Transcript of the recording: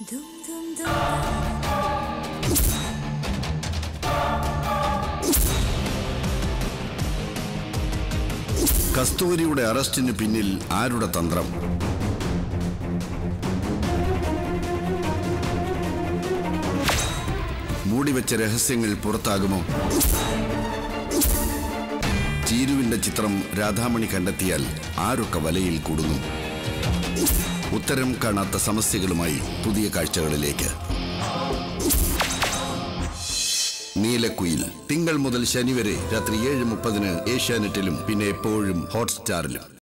Dum dum dum. കസ്തൂരിയുടെ അറസ്റ്റിന് പിന്നിൽ ആരുടെ തന്ത്രം മൂടിവെച്ച രഹസ്യങ്ങൾ പുറത്താകുമോ ചീരുവിന്റെ ചിത്രം രാധാമണി കണ്ടെത്തിയാൽ ആരൊക്കെ വലയിൽ കൂടുന്നു ഉത്തരം കാണാത്ത സമസ്യകളുമായി പുതിയ കാഴ്ചകളിലേക്ക് നീലക്കുയിൽ തിങ്കൾ മുതൽ ശനി വരെ രാത്രി ഏഴ് മുപ്പതിന് ഏഷ്യാനെറ്റിലും പിന്നെ എപ്പോഴും ഹോട്ട്സ്റ്റാറിലും